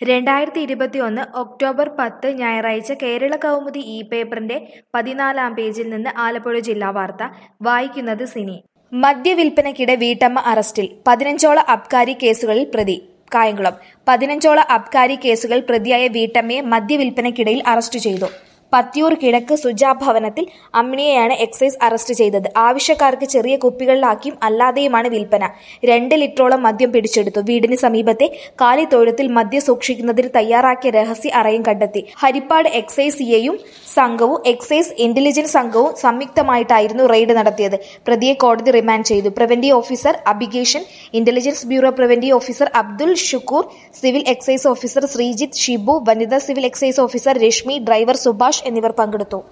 രണ്ടായിരത്തി ഇരുപത്തിയൊന്ന് ഒക്ടോബർ പത്ത് ഞായറാഴ്ച കേരള കൗമുദി ഇ പേപ്പറിന്റെ പതിനാലാം പേജിൽ നിന്ന് ആലപ്പുഴ ജില്ലാ വാർത്ത വായിക്കുന്നത് സിനി മദ്യവിൽപ്പനയ്ക്കിടെ വീട്ടമ്മ അറസ്റ്റിൽ പതിനഞ്ചോളം അബ്കാരി കേസുകളിൽ പ്രതി കായംകുളം പതിനഞ്ചോളം അബ്കാരി കേസുകൾ പ്രതിയായ വീട്ടമ്മയെ മദ്യവിൽപ്പനയ്ക്കിടയിൽ അറസ്റ്റ് ചെയ്തു പത്തിയൂർ കിഴക്ക് സുജാ ഭവനത്തിൽ അമ്മിണിയെയാണ് എക്സൈസ് അറസ്റ്റ് ചെയ്തത് ആവശ്യക്കാർക്ക് ചെറിയ കുപ്പികളിലാക്കിയും അല്ലാതെയുമാണ് വിൽപ്പന രണ്ട് ലിറ്ററോളം മദ്യം പിടിച്ചെടുത്തു വീടിന് സമീപത്തെ കാലിത്തൊഴുത്തിൽ മദ്യം സൂക്ഷിക്കുന്നതിന് തയ്യാറാക്കിയ രഹസ്യ അറയും കണ്ടെത്തി ഹരിപ്പാട് എക്സൈസ് സിയെയും സംഘവും എക്സൈസ് ഇന്റലിജൻസ് സംഘവും സംയുക്തമായിട്ടായിരുന്നു റെയ്ഡ് നടത്തിയത് പ്രതിയെ കോടതി റിമാൻഡ് ചെയ്തു പ്രിവന്റീവ് ഓഫീസർ അബിഗേഷൻ intelligence bureau preventive officer Abdul Shukoor civil excise officer Sreejith Shibu വനിതാ civil excise officer Reshmi driver Subhash എന്നിവർ പങ്കെടുത്തു